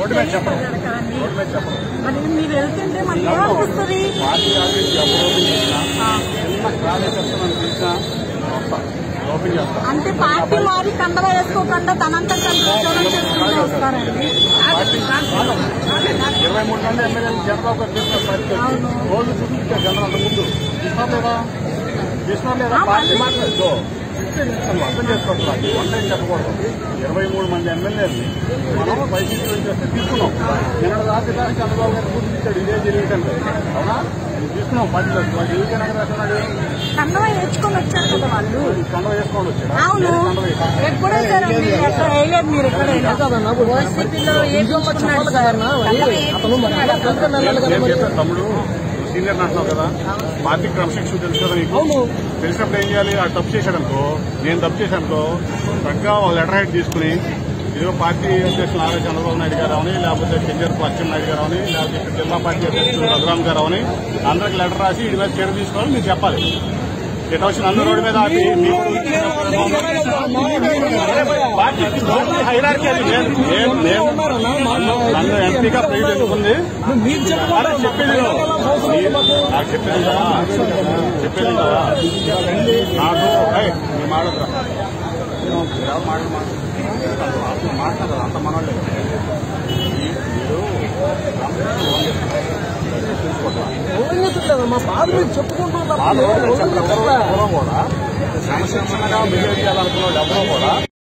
Road మీద చెప్పడం కదండి రోడ్డు మీద చెప్పడం మరి మీరు వెళ్తుంటే మనకి ఎలా వస్తుంది పార్టీ ఆఫీస్ ఎవరు ఓపెన్ చేసినా చిన్న కార్యకర్తలను పిలిచినా నేను వస్తా ఓపెన్ చేస్తా అంటే పార్టీ మారి కండవ వేసుకోకుండా తనంతా ఉద్యోగం చేసుకుంటూ వస్తారండి పార్టీ ఇరవై మూడు మంది ఎమ్మెల్యేలు చంద్రబాబు గారు తీసుకున్న పార్టీ అవును. రోజు చూపించారు జనం అంత ముందు ఇస్తున్నారు లేదా ఇస్తున్నారు లేదా ఆ, పార్టీ మరి- మాట్లాడదు అసలు అర్థం చేసుకోవట్లేదు వంట ఏం చెప్పకూడదు ఇరవై మూడు మంది ఎమ్మెల్యేలని మనం వైసీపీ నుంచి వస్తే తీసుకున్నాం నిన్న రాత్రి దాకా చంద్రబాబు గారు చూపించాడు ఇదే జరిగిందంటే అవునా ఇది తీసుకున్నాం పార్టీలో వాళ్ళు జీవితం ఎక్కడ రాస్తున్నాడు కండవ వేసుకొని వచ్చారు కదా వాళ్ళు కండ వేసుకోండి వచ్చాడు అవును కండ వేసుకోండి ఎప్పుడు వేసారండి ఎక్కడ వేయలేదు మీరు ఎక్కడ వేయలేదు వైసీపీలో వేసుకున్నాడు సార్ కండవ వేసుకున్నాడు. నేను చెప్పాను తమ్ముడు సీనియర్ అంటున్నావు కదా పార్టీ క్రమశిక్షణ తెలుసు కదా నీకు తెలిసినప్పుడు ఏం చేయాలి ఆ తప్పు చేశాడనుకో నేను తప్పు చేశానుకో చక్కగా ఒక లెటర్ హెడ్ తీసుకుని ఇదిగో పార్టీ అధ్యక్షులు నారా చంద్రబాబు నాయుడు గారు అవని లేకపోతే కింజర్ పశ్చిమ నాయుడు గారు అవని లేకపోతే ఇక్కడ జిల్లా పార్టీ అధ్యక్షులు రఘురామ్ గారు అవని అందరికి లెటర్ రాసి ఇడి మీద చర్య తీసుకోవాలని మీరు చెప్పాలి ఇట వచ్చిన అందరూ రోడ్డు మీద ఆపి మీకు పార్టీ పార్టీ హైరార్కీ అది నేను నేను నేను నన్ను ఎంపీగా ప్రైజ్ ఎందుకుంది అరే చెప్పేది విను. నీ- నాకు చెప్పేది వినవా? చెప్పేది వినవా? నాకు ఏయ్, నీ మాడదురా. నేను ఎవరు మాటలు మాట్లాడు మాట్లాడదు అంత మనవాళ్ళే మీరు మా బాధ మీరు చెప్పుకుంటున్నారు తప్ప వాళ్ళు ఎవరు ఎవరు చెప్పట్లా. కూడా క్రమశిక్షణగా బిహేవ్ చేయాలనుకున్న ఎవరో కూడా